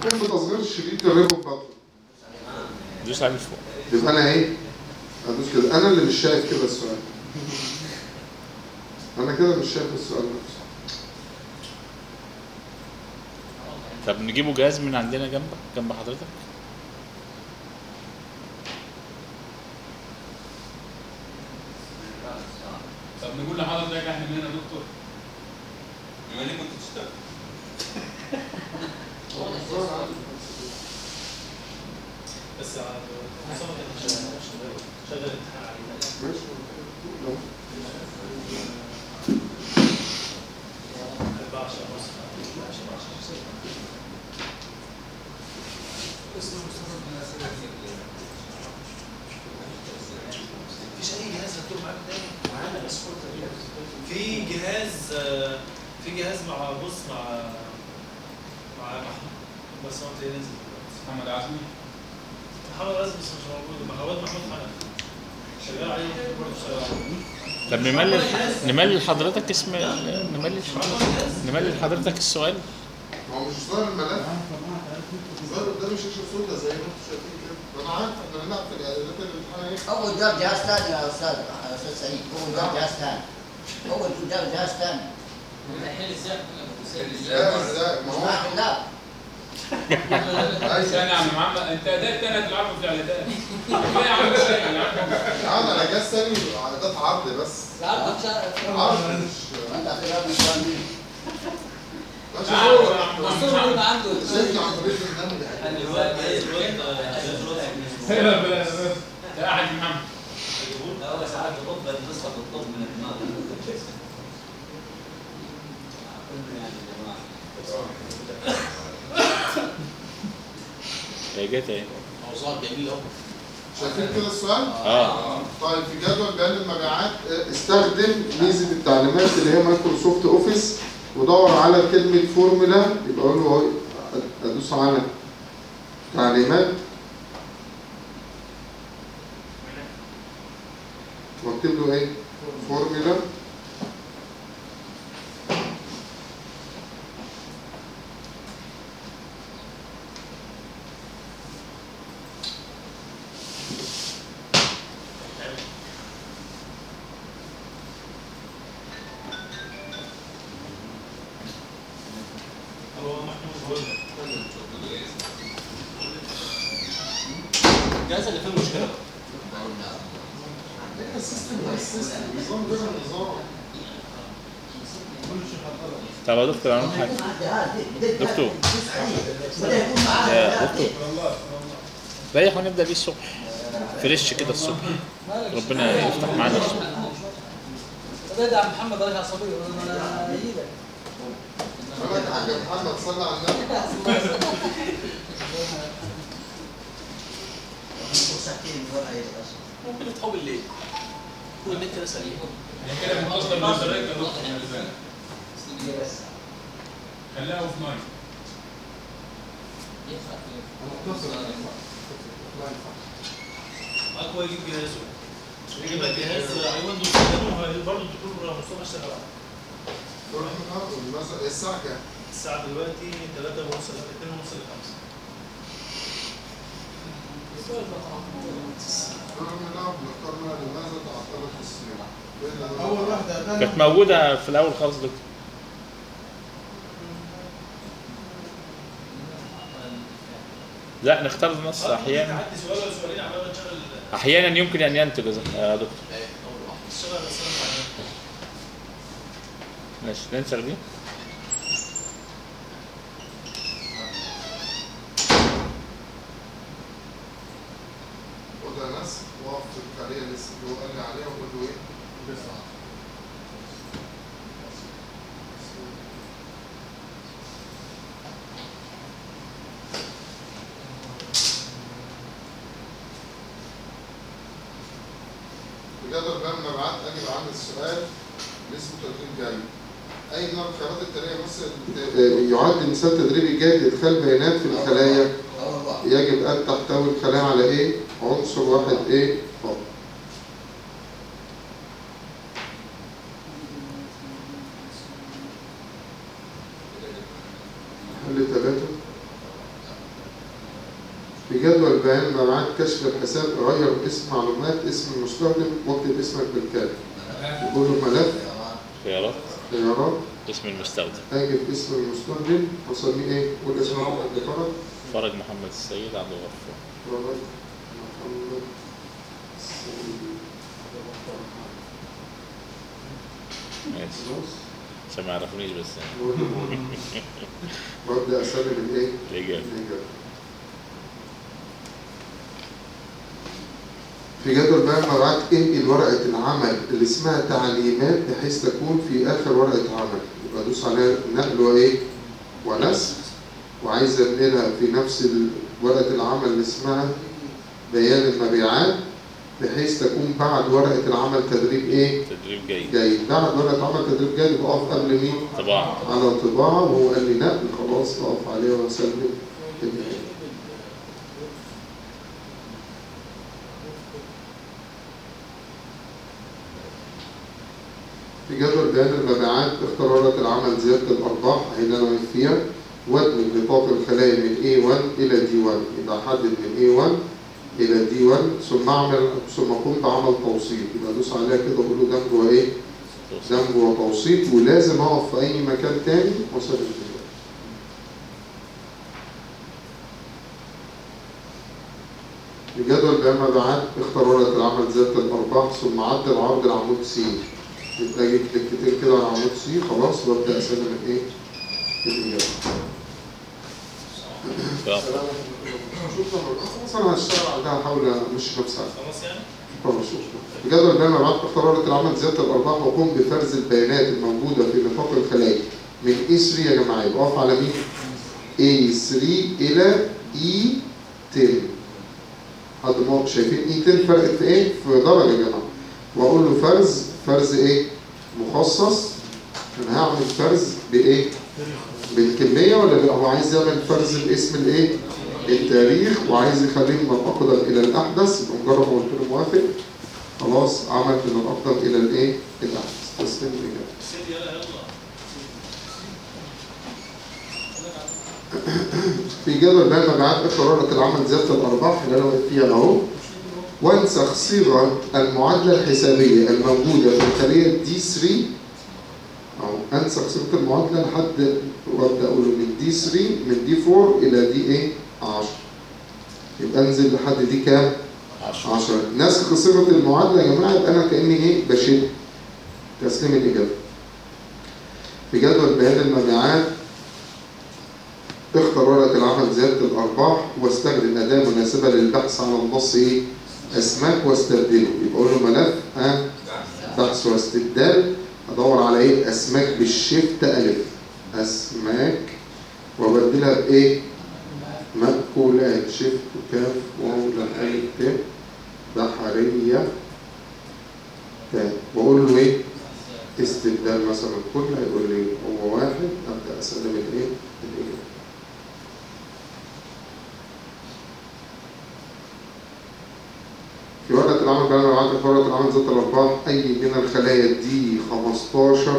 يكون بتصغير شديد الريبو بطن دوس عليه فوق يبقى انا ايه؟ ادوس كده انا اللي مش شايف كده السؤال انا كده مش شايف السؤال نفسه طب نجيبه جهاز من عندنا جنبك جنب حضرتك طب نقول لحضرتك احنا من هنا يا دكتور بما انك كنت تشتغل بس على مصطفى كان شغال شغال الامتحان عليه ماشي لو- 14 ونص مفيش اي جهاز مكتوب معاك تاني معانا بس في جهاز آه، في جهاز مع بص مع مع محمود بس هو تلاقيه نزل دلوقتي. محمد عزمي محمد رازق بس مش موجود مع واد محمود حنفي شغال عليه برضه شغال عليه طب نملل نملل حضرتك اسم نملل نملل حضرتك السؤال ما هو مش ظاهر الملف ظاهر قدامي شاشه سوداء زي ما انتم شايفين كده انا عارف احنا بنلعب في الاعدادات الامتحان ايه اول جاب جهاز ثاني يا استاذ يا استاذ سعيد اول جاب جهاز ثاني اول جاب جهاز ثاني لا ازاي ما مش هو معك اللاب ثاني يا عم محمد انت اداء تاني هتلعبه في الاعداد كفايه يا عم شيء يا عم يا عم انا جهاز ثاني اعدادات عرض بس عرض مش انت اخيرا مش فاهمين ماشي تعال هو يا عم محمد. شايف عن طريق البرنامج الواد جاي الواد آه، جاي الواد ده احد محمد هو ساعات بطب النسخة بالطب من الدماغ يعني يا جماعة هي جت اهي موضوع جميل اهو شايفين كده السؤال؟ اه طيب في جدول بيان المبيعات اه، استخدم ميزه التعليمات اللي هي مايكروسوفت اوفيس ودور على كلمه فورمولا يبقى اقول له اهو ادوس على تعليمات واكتب له ايه؟ فورمولا هو محمود بيقول لك الجهاز اللي فيه مشكلة السيستم ده السيستم نظام غير النظام طب يا دكتور انا حاجه دكتور. بدا يكون معاه يا دكتور ريح ونبدا بيه الصبح فريش كده الصبح ربنا يفتح معانا الصبح بدأ عم محمد راجع صبي انا اجيبك انا اتعلم محمد صلى على النبي ساعتين من ورا ايه بس ممكن تحب الليل هو النت ده سريع يعني كده متصل بالانترنت يا دكتور خلي بالك. دي بس خليها اوف لاين انا متصل على لا ينفع اقوى يجيب جهازه يجيب لك جهاز اي ويندوز 7 برضه الدكتور مصطفى اشتغل عليه نروح النهارده مثلا الساعه كام؟ الساعة دلوقتي 3 ونص 2 ونص ل 5 نروح النهارده بنختار منها لماذا تعطلت السنين بين اول واحده كانت موجوده في الاول خالص دكتور لا نختار النص احيانا عدي سؤال ولا سؤالين عمال نشغل احيانا يمكن ان ينتج يا دكتور نشتغل رسالة ماشي ننسى دي وده ناس وقف في الخليه اللي هو قال لي عليها وقول له ايه؟ بجدول بقى المبيعات اجب عن السؤال اللي اسمه تدريب جاي اي نوع من الخيارات التاليه مثل يعد مثال تدريبي جاي لادخال بيانات في الخلايا اول واحد يجب ان تحتوي الخلايا على ايه؟ عنصر واحد ايه؟ فقط. حل ثلاثة جدول بيان مبيعات كشف الحساب غير اسم معلومات اسم المستخدم واكتب اسمك بالكامل يقول له ملف خيارات خيارات اسم المستخدم اجد اسم المستخدم واسميه ايه؟ قول اسمه فرج فرج محمد السيد عبد الغفار فرج محمد السيد. ماشي خلاص عشان ما يعرفونيش بس يعني وابدا اسلم الايه؟ الإجابة الإجابة. في جدول بيان مبيعات انقل ورقة العمل اللي اسمها تعليمات بحيث تكون في آخر ورقة عمل يبقى دوس عليها نقل وإيه؟ ونسخ وعايز انقلها في نفس ال- ورقة العمل اللي اسمها بيان المبيعات بحيث تكون بعد ورقة العمل تدريب إيه؟ تدريب جيد جيد بعد ورقة عمل تدريب جيد يبقى أقف قبل مين؟ طباعة على طباعة وهو قال لي نقل خلاص أقف عليه وأسلم الإجابة. في جدول بيان المبيعات اختار ورقة العمل زيادة الأرباح اللي أنا واقف فيها وادمج نطاق الخلايا من A1 إلى D1 يبقى أحدد من A1 إلى D1 ثم أعمل ثم قمت بعمل توصيل يبقى أدوس عليها كده وأقول له دمج وإيه؟ دمج وتوسيط ولازم أقف في أي مكان تاني وأسلم الإجابة. في جدول بيان مبيعات اختار ورقة العمل زيادة الأرباح ثم عدل عرض العمود سي يبقى أجي كليكتين كده على عمود سي خلاص وأبدأ أسلم الإيه؟ الإجابة. خيار. شكرا خلاص أنا هشتغل عليها أحاول أمشي نفسي عليها. خلاص يعني؟ خلاص شكرا. في جدول بيان مبيعات اختار ورقة العمل زيادة الأرباح وقوم بفرز البيانات الموجودة في نطاق الخلايا من E3 يا جماعة يبقى أقف على مين؟ A3 إلى E10 حد ما شايفين E10 فرقت في إيه؟ في درجة يا جماعة وأقول له فرز فرز إيه؟ مخصص أنا هعمل فرز بإيه؟ بالكمية ولا بال- هو عايز يعمل فرز باسم الإيه؟ التاريخ وعايز يخليه من الأقدم إلى الأحدث يبقى مجرد ما قلت له موافق خلاص عمل من الأقدم إلى الإيه؟ الأحدث تسليم الإجابة سيدي يلا يلا في جدول بيان مبيعات قرارة العمل زيادة الأرباح اللي أنا واقف فيها أهو وانسخ صيغة المعادلة الحسابية الموجودة في الخلية دي 3 أو أنسخ صيغة المعادلة لحد وأبدأ أقوله من دي 3 من دي 4 إلى دي إيه 10 يبقى أنزل لحد دي كام؟ عشرة 10 نسخ صيغة المعادلة يا جماعة يبقى أنا كأني إيه بشد تسليم الإجابة في جدول بيان المبيعات اختر ورقة العمل زيادة الأرباح واستخدم أداة مناسبة للبحث عن النص إيه؟ أسماك واستبدله يبقى أقول له ملف ها بحث واستبدال أدور على إيه؟ أسماك بالشيفت ألف أسماك وأبدلها بإيه؟ مأكولات شيفت كاف واو لام ألف ت بحرية تاني وأقول له إيه؟ استبدال مثلا كل هيقول لي هو واحد أبدأ أستخدم الإيه؟ الإجابة في ورقة العمل بيان مبيعات في ورقة العمل ذات الأرباح أي من الخلايا دي 15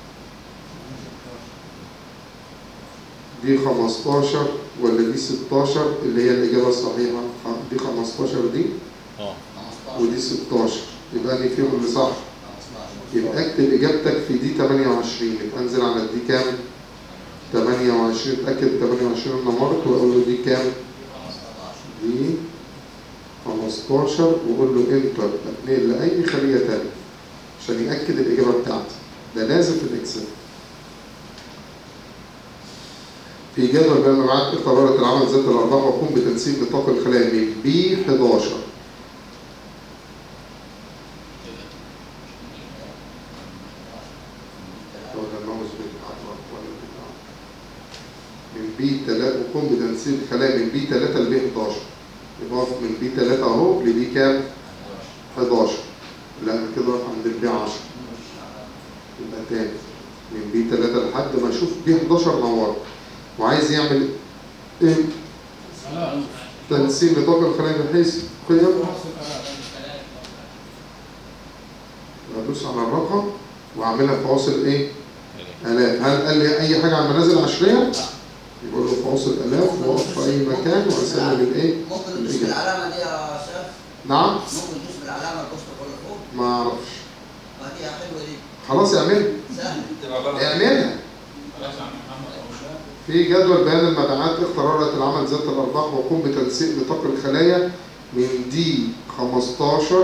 دي 15 ولا دي 16 اللي هي الإجابة الصحيحة دي 15 دي اه 15 ودي 16 يبقى أني فيهم اللي صح 15 يبقى اكتب إجابتك في دي 28 يبقى انزل على دي كام 28 اتأكد 28 نمرت وأقول له دي كام 15 دي 15 وأقول له انتر اتنقل لأي خلية تانية عشان يأكد الإجابة بتاعتي ده لازم في الإكسل في جدول بيان مبيعات قرارة العمل ذات الأرباح وقوم بتنسيق نطاق الخلايا من بي 11 ولا الماوس بيتحرك ولا بتاع. من بي 3 وقوم بتنسيق الخلايا من بي 3 ل بي 11 يبقى أقف من بي 3 اهو لبي كام 11 لا أنا كده اقف عند البي 10 يبقى تاني من بي 3 لحد ما اشوف بي 11 نور وعايز يعمل ايه تنسيق نطاق الخلايا بحيث قيم ادوس على الرقم واعملها فواصل ايه الاف هل قال لي اي حاجه عن المنازل العشريه يبقى له رفعوس الالاف واقف في اي مكان واسلم الايه ممكن ندوس الإجابة. بالعلامه دي يا شيخ نعم ممكن ندوس بالعلامه البوسطه ولا فوق ما اعرفش ما دي حلوه دي خلاص اعملها سهله تبقى غلط اعملها خلاص يا عم محمد أبو شهاب. في جدول بيان المبيعات اختار رائد العمل ذات الارباح وقوم بتنسيق نطاق الخلايا من دي 15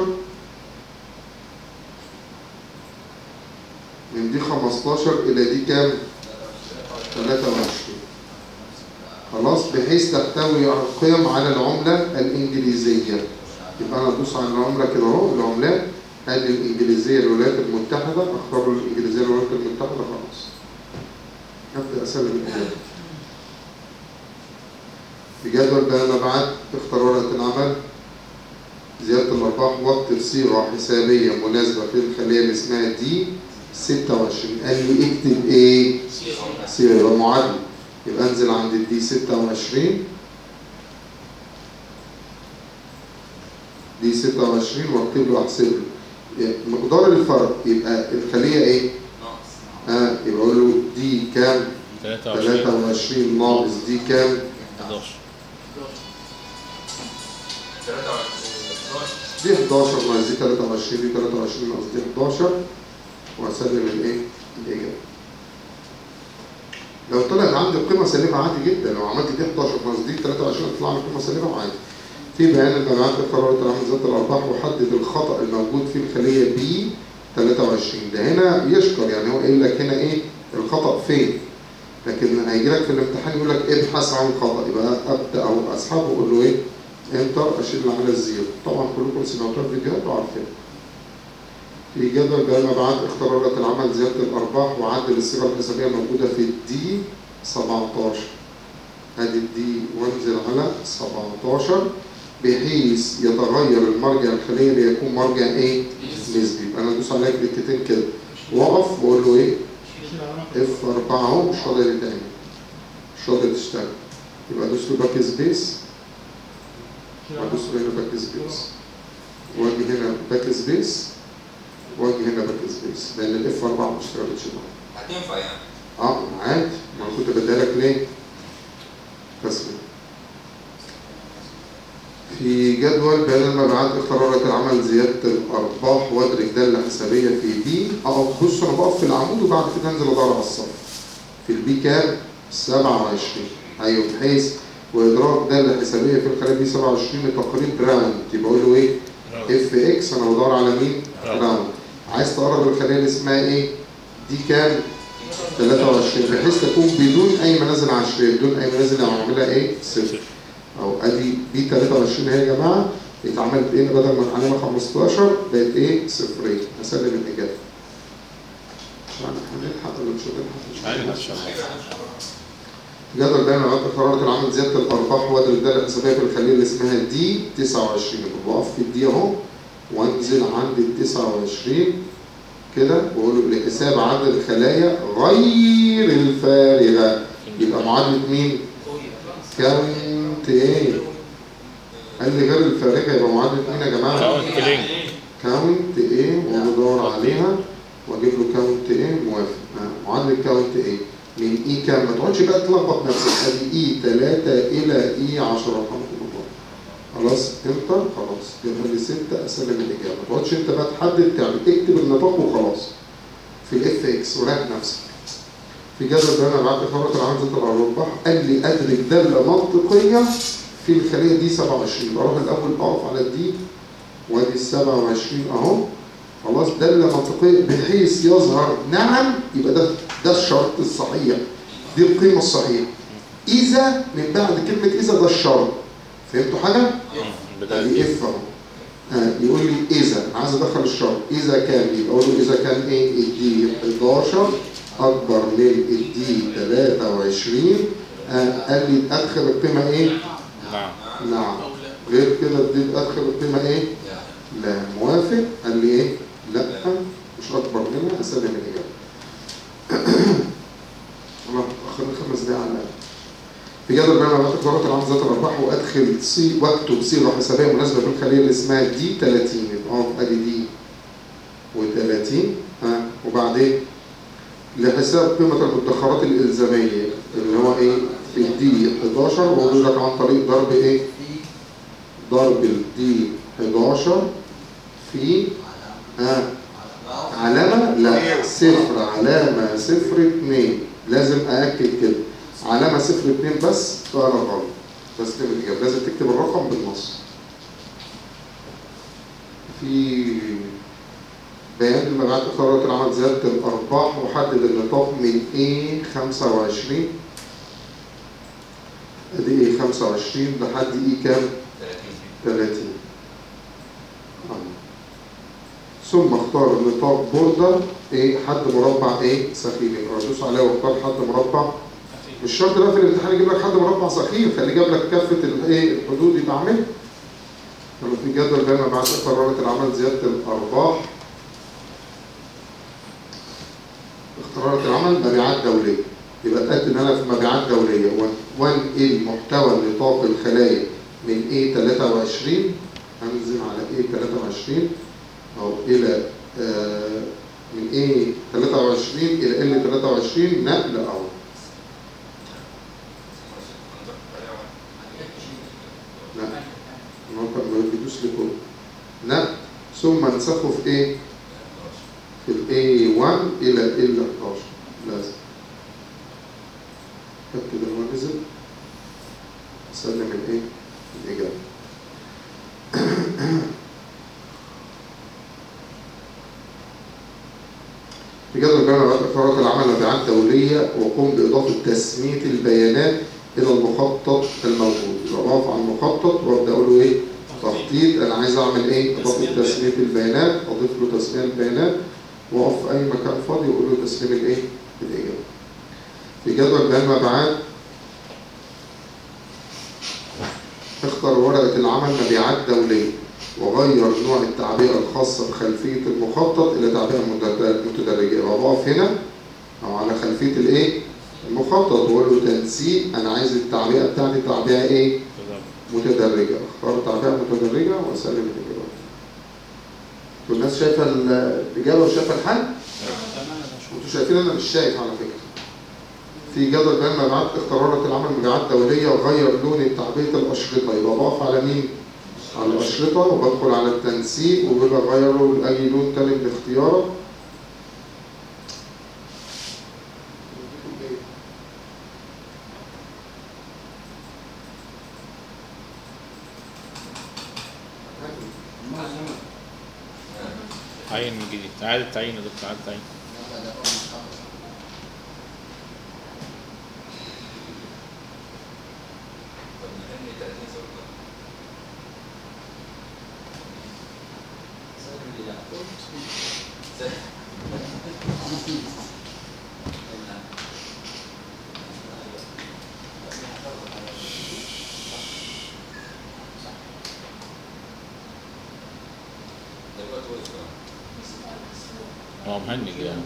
من دي 15 الى دي كام 23 خلاص بحيث تحتوي القيم على العملة الإنجليزية يبقى أنا أدوس على العملة كده أهو العملات أدي الإنجليزية للولايات المتحدة أختار الإنجليزية للولايات المتحدة خلاص أبدأ أسلم الإجابة في جدول بيان المبيعات اختار ورقة العمل زيادة الأرباح وقت صيغة حسابية مناسبة في الخلية اللي اسمها دي 26 قال لي اكتب ايه؟ صيغة يبقى معادلة يبقى انزل عند الدي 26 دي 26 واكتب له احسب له مقدار الفرق يبقى الخلية ايه؟ ناقص اه يبقى اقول له دي كام؟ 23 23 ناقص دي كام؟ 11 دي 11 ناقص دي 23 دي 23 ناقص دي 11 واسلم الايه؟ الاجابه. لو طلعت عندي قيمه سالبه عادي جدا لو عملت دي 11 ناقص دي 23 تطلع لي قيمه سالبه عادي. في بيان المبيعات لقرارات العمل ذات الارباح وحدد الخطا الموجود في الخليه بي 23 ده هنا يشكر يعني هو قايل لك هنا ايه الخطا فين؟ لكن هيجي لك في الامتحان يقول لك ابحث عن الخطا يبقى ابدا او اسحبه واقول له ايه؟ انتر اشيل العمليه الزيرو طبعا كلكم سمعتوها في فيديوهات وعارفينها. في جدول بيان مبيعات اختار رائد العمل زياده الارباح وعدل الصيغه الحسابيه الموجوده في الدي 17 ادي الدي وانزل على 17 بحيث يتغير المرجع الخليه ليكون مرجع ايه؟ نسبي يبقى انا ادوس عليها كليكتين كده واقف واقول له ايه؟ اف 4 اهو مش راضي يتعمل مش راضي تشتغل يبقى ادوس له باك سبيس وادوس له هنا باك سبيس واجي هنا باك سبيس واجي هنا باك سبيس لان الاف 4 ما اشتغلتش معايا هتنفع يعني اه عادي ما انا كنت بديها لك ليه؟ تسليم في جدول بيان المبيعات اختيارات العمل زيادة الأرباح وأدرج دالة حسابية في بي أقف بص أنا بقف في العمود وبعد كده أنزل أدور على الصف في البي كام؟ 27 أيوه بحيث وإدراك دالة حسابية في الخلية بي 27 لتقريب راوند يبقى أقول له إيه؟ اف اكس أنا بدور على مين؟ راوند. راوند عايز تقرب الخلية اللي اسمها إيه؟ دي كام؟ 23 بحيث تكون بدون اي منازل عشريه بدون اي منازل اعملها ايه صفر او ادي بي 23 اهي يا جماعه اتعملت ايه بدل ما نعملها 15 بقت ايه صفرين اسلم الاجابه يعني هنلحق ولا مش هنلحق مش عادي، هنلحق. جدول بيان اوقات قرارات العمل زياده الارباح وادي الداله الحسابيه في الخليه اللي اسمها دي 29 يبقى بقف في الدي اهو وانزل عند ال 29 كده واقول له لحساب عدد الخلايا غير الفارغه يبقى معادله مين؟ كاونت ايه؟ قال لي غير الفارغه يبقى معادله مين يا جماعه؟ كاونت لينك كاونت ايه وبدور عليها واجيب له كاونت ايه موافق آه، معادله كاونت ايه؟ من اي كام ما تقعدش بقى تلخبط نفسك ادي اي 3 الى اي 10 رحمكم الله خلاص انتر خلاص جاب لي 6 اسلم الاجابه ما تقعدش انت بقى تحدد تعمل اكتب النطاق وخلاص في الاف اكس وراك نفسك في جدول بيان بعد خبره العمل ذات الارباح قال لي ادرك داله منطقيه في الخليه دي 27 بروح الاول اقف على الدي وادي ال 27 اهو خلاص داله منطقيه بحيث يظهر نعم يبقى ده ده الشرط الصحيح دي القيمه الصحيحه اذا من بعد كلمه اذا ده الشرط فهمتوا حاجه؟ ادي بداية اف اهو آه، يقول لي اذا أنا عايز ادخل الشرط اذا كان يبقى اقول له اذا كان ايه الدي 11 اكبر من الدي 23 آه، قال لي ادخل القيمه ايه؟ نعم نعم غير كده دي ادخل القيمه ايه؟ لا موافق قال لي ايه؟ لا مش اكبر منها اسلم الاجابه الله اخر خمس دقايق على الأقل. في جدول بيان معلومات قرارات العام ذات الارباح وادخل صي واكتب صيغه حسابيه مناسبه في الخليه اللي اسمها دي 30 يبقى اقف ادي دي و30 ها وبعدين لحساب قيمه المدخرات الالزاميه اللي هو ايه؟ في دي 11 وأقول لك عن طريق ضرب إيه؟ في ضرب الدي 11 في ها على علامة لا صفر علامة صفر اتنين لازم أأكد كده علامة صفر اتنين بس فأنا غلط تسليم الإجابة لازم تكتب الرقم بالنص في بيان المبيعات قرارات العمل زيادة الأرباح وحدد النطاق من A 25 ادي A 25 لحد E كام؟ 30 آه. ثم اختار نطاق بوردر ايه حد مربع ايه سخيف يبقى ادوس عليه واختار حد مربع مش شرط بقى في الامتحان يجيب لك حد مربع سخيف خليه جاب لك كافه الايه الحدود يبقى اعمل لما في جدول بيان بعد قرارات العمل زياده الارباح قرارات العمل مبيعات دوليه يبقى اتاكد ان انا في مبيعات دوليه وانقل محتوى نطاق الخلايا من A 23 هنزل على A 23 أو إلى آه، من A 23 إلى L 23 نقل أو لا الموقع ما بيدوس لكم نقل ثم نسخه في إيه؟ في ال A1 إلى L 11 لازم كده هو نزل سلم الإيه؟ الإجابة في جدول بيان مبيعات إقرارات العمل مبيعات دولية وقوم بإضافة تسمية البيانات إلى المخطط الموجود يبقى بقف على المخطط وأبدأ أقول له إيه؟ تخطيط أنا عايز أعمل إيه؟ إضافة تسمية تسمية البيانات أضيف له تسمية البيانات وأقف في أي مكان فاضي وأقول له تسليم الإيه؟ الإجابة. في جدول بيان مبيعات اختر ورقة العمل مبيعات دولية وغير نوع التعبئة الخاصة بخلفية المخطط إلى تعبئة متد- متدرجة يبقى بقف هنا أو على خلفية الإيه؟ المخطط وأقول له تنسيق أنا عايز التعبئة بتاعتي تعبئة إيه؟ متدرجة اختار تعبئة متدرجة وأسلم الإجابة والناس شايفة ال- الإجابة وشايفة الحل؟ انتوا شايفين أنا مش شايف على فكرة في جدول بيان مبيعات اختيارات العمل مبيعات دولية وغير لون تعبئة الأشرطة يبقى بقف على مين؟ على الأشرطة وبدخل على التنسيق وبيبقى غيره لأي لون تاني باختياره عين من جديد إعادة تعيين يا دكتور إعادة تعيين هو مهنج يعني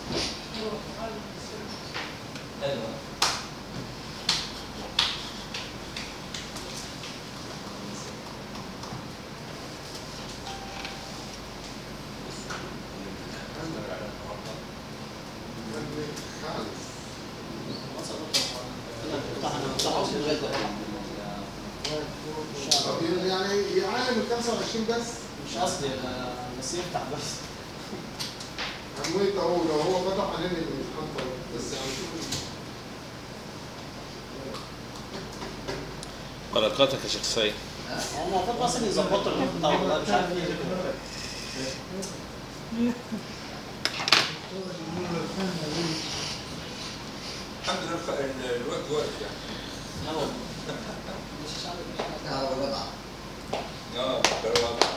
طب يعني يعلم ال 25 بس مش قصدي أنا بس يفتح بس عمويت اهو لو هو فتح علينا الامتحان طبعا بس يعني شوف قلقاتك يا شيخ سيد هم المفروض اصلا يظبطوا الخطه والله مش عارف ايه الحمد لله ال- الوقت واقف يعني لا والله هذا الوضع اه ده الوضع